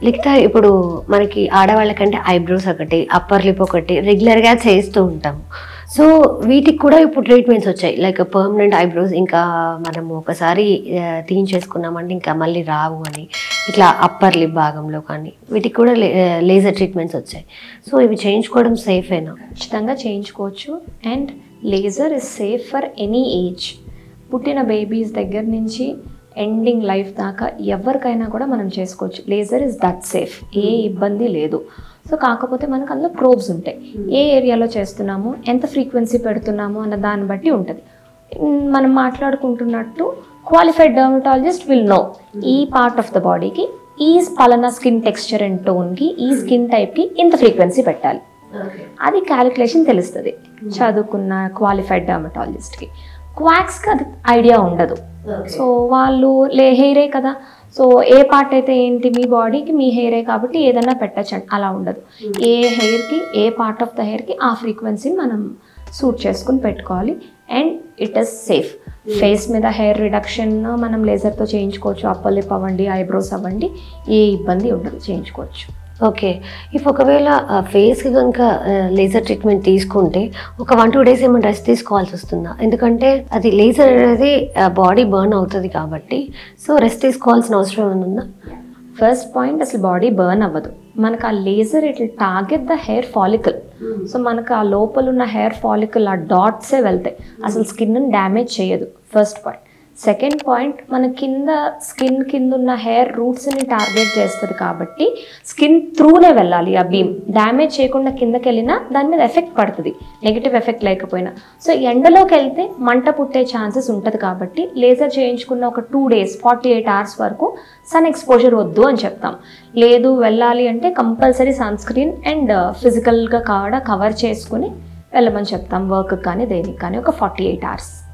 లిఖిత ఇప్పుడు మనకి ఆడవాళ్ళకంటే ఐబ్రోస్ ఒకటి అప్పర్ లిప్ ఒకటి రెగ్యులర్గా చేస్తూ ఉంటాం సో వీటికి కూడా ఇప్పుడు ట్రీట్మెంట్స్ వచ్చాయి లైక్ పర్మనెంట్ ఐబ్రోస్ ఇంకా మనము ఒకసారి ఆ, తీయించేసుకున్నామంటే ఇంకా మళ్ళీ రావు అని ఇట్లా అప్పర్ లిప్ భాగంలో కానీ వీటికి కూడా లేజర్ ట్రీట్మెంట్స్ వచ్చాయి సో ఇవి చేయించుకోవడం సేఫేనా ఖచ్చితంగా చేయించుకోవచ్చు and laser is safe for any age పుట్టిన బేబీస్ దగ్గర నుంచి ఎండింగ్ లైఫ్ దాకా ఎవరికైనా కూడా మనం చేసుకోవచ్చు లేజర్ ఇస్ దట్ సేఫ్ ఏ ఇబ్బంది లేదు సో కాకపోతే మనకు అందులో ప్రోబ్స్ ఉంటాయి ఏ ఏరియాలో చేస్తున్నాము ఎంత ఫ్రీక్వెన్సీ పెడుతున్నాము అన్న దాన్ని బట్టి ఉంటుంది ఉమ్, మనం మాట్లాడుకుంటున్నట్టు క్వాలిఫైడ్ డర్మటాలజిస్ట్ విల్ నో ఈ పార్ట్ ఆఫ్ ద బాడీకి ఈ పలానా స్కిన్ టెక్స్చర్ అండ్ టోన్కి ఈ స్కిన్ టైప్కి ఇంత ఫ్రీక్వెన్సీ పెట్టాలి అది క్యాలిక్యులేషన్ తెలుస్తుంది చదువుకున్న క్వాలిఫైడ్ డర్మటాలజిస్ట్కి క్వాక్స్కి అది ఐడియా ఉండదు సో వాళ్ళు లే హెయిరే కదా సో ఏ పార్ట్ అయితే ఏంటి మీ బాడీకి మీ హెయిరే కాబట్టి ఏదైనా పెట్టచ్చండి అలా ఉండదు ఏ హెయిర్కి ఏ పార్ట్ ఆఫ్ ద హెయిర్కి ఆ ఫ్రీక్వెన్సీని మనం సూట్ చేసుకుని పెట్టుకోవాలి and it is safe face మీద హెయిర్ రిడక్షన్ మనం లేజర్తో చేయించుకోవచ్చు అప్పర్ లిప్ అవ్వండి ఐబ్రోస్ అవ్వండి ఏ ఇబ్బంది ఉండదు చేయించుకోవచ్చు ఓకే ఇఫ్ ఒకవేళ ఫేస్కి కనుక లేజర్ ట్రీట్మెంట్ తీసుకుంటే ఒక వన్ టూ డేస్ ఏమైనా రెస్ట్ తీసుకోవాల్సి వస్తుందా ఎందుకంటే అది లేజర్ అనేది బాడీ బర్న్ అవుతుంది కాబట్టి సో రెస్ట్ తీసుకోవాల్సిన అవసరం ఏమైనా ఉందా ఫస్ట్ పాయింట్ అసలు బాడీ బర్న్ అవ్వదు మనకు ఆ laser it target the hair follicle so మనకు ఆ లోపల ఉన్న హెయిర్ ఫాలికల్ ఆ డాట్సే వెళ్తాయి అసలు స్కిన్ డ్యామేజ్ చేయదు ఫస్ట్ పాయింట్ సెకండ్ పాయింట్ మన కింద స్కిన్ కింద ఉన్న హెయిర్ రూట్స్ని టార్గెట్ చేస్తుంది కాబట్టి స్కిన్ త్రూనే వెళ్ళాలి ఆ బీమ్ డ్యామేజ్ చేయకుండా కిందకి వెళ్ళినా దాని మీద ఎఫెక్ట్ పడుతుంది నెగిటివ్ ఎఫెక్ట్ లేకపోయినా సో ఎండలోకి వెళ్తే మంట పుట్టే ఛాన్సెస్ ఉంటుంది కాబట్టి లేజర్ చేయించుకున్న ఒక two days forty eight hours వరకు సన్ ఎక్స్పోజర్ వద్దు అని చెప్తాం లేదు వెళ్ళాలి అంటే కంపల్సరీ సన్ స్క్రీన్ అండ్ ఫిజికల్గా కూడా కవర్ చేసుకుని వెళ్ళమని చెప్తాం వర్క్ కానీ దేనికి కానీ ఒక ఫార్టీ ఎయిట్ అవర్స్